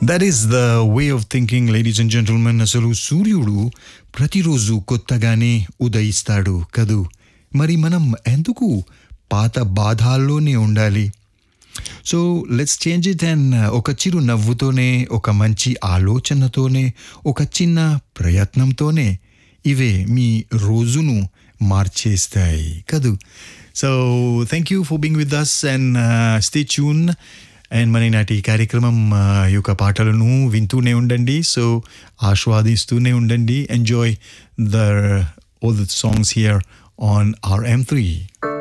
that is the way of thinking ladies and gentlemen అసలు సూర్యుడు ప్రతిరోజు కొత్తగానే ఉదయిస్తాడు కదూ మరి మనం ఎందుకు పాత బాధాల్లోనే ఉండాలి so let's change it and ఒక చిరు నవ్వుతోనే ఒక మంచి ఆలోచనతోనే ఒక చిన్న ప్రయత్నంతోనే ఇవే మీ రోజును మార్చేస్తాయి కదూ so thank you for being with us and stay tune and మరి నాటి కార్యక్రమం uh, యొక్క పాటలను వింటూనే ఉండండి సో ఆస్వాదిస్తూనే ఉండండి enjoy the all the songs here on R M three